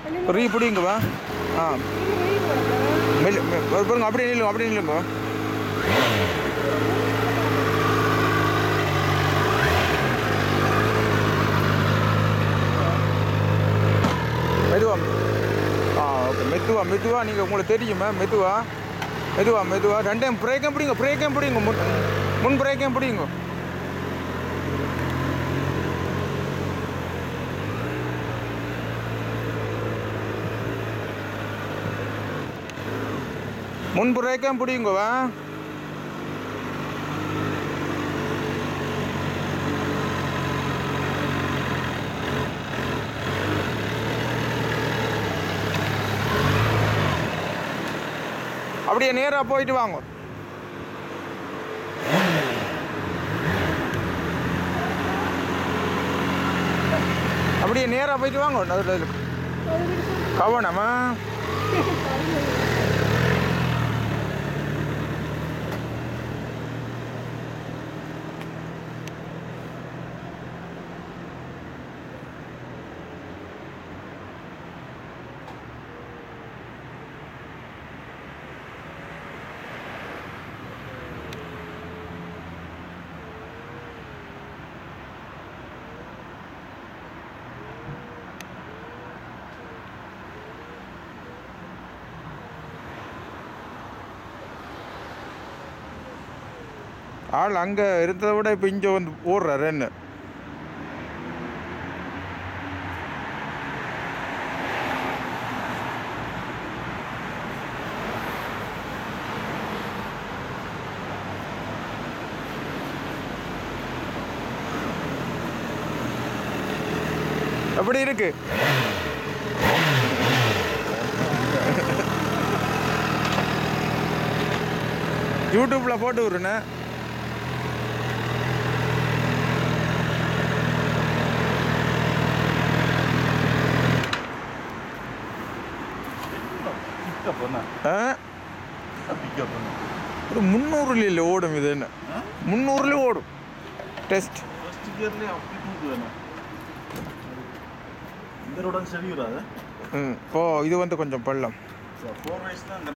ரீ பிடிங்க வா ஆ மெல்ல- மெ- பாருங்க அப்படியே நில்லுங்க அப்படியே நில்லுங்க மெதுவா ஆ ஓகே மெதுவா மெதுவா நீங்கள் உங்களுக்கு தெரியுமா மெதுவா மெதுவா மெதுவா ரெண்டு டைம் பிரேக்கையும் பிடிங்க பிரேக்கையும் பிடிங்க முன் முன் பிரேக்கையும் பிடிங்க முன் பிரேக்கையும் பிடிங்க வா அப்படியே நேராக போயிட்டு வாங்க அப்படியே நேராக போயிட்டு வாங்க அதுல- அதுல. கவனமா ஆள் அங்கே இருந்ததை விட இப்போ இங்கே வந்து ஓடுறாரு என்ன எப்படி இருக்கு யூடியூப்ல போட்டு விடுறேண்ணே பிக்கப் என்ன ஆ பிக்கப் என்ன ஒரு முந்நூறுல ஓடும் இது என்ன முந்நூறுல ஓடும் டெஸ்ட் ஃபர்ஸ்ட் கியர்லேயே அப்படி தூக்கு என்ன இந்த ரோடன் சரி வராது ம் இப்போ இது வந்து கொஞ்சம் பள்ளம் ஃபோர் வயசு தான்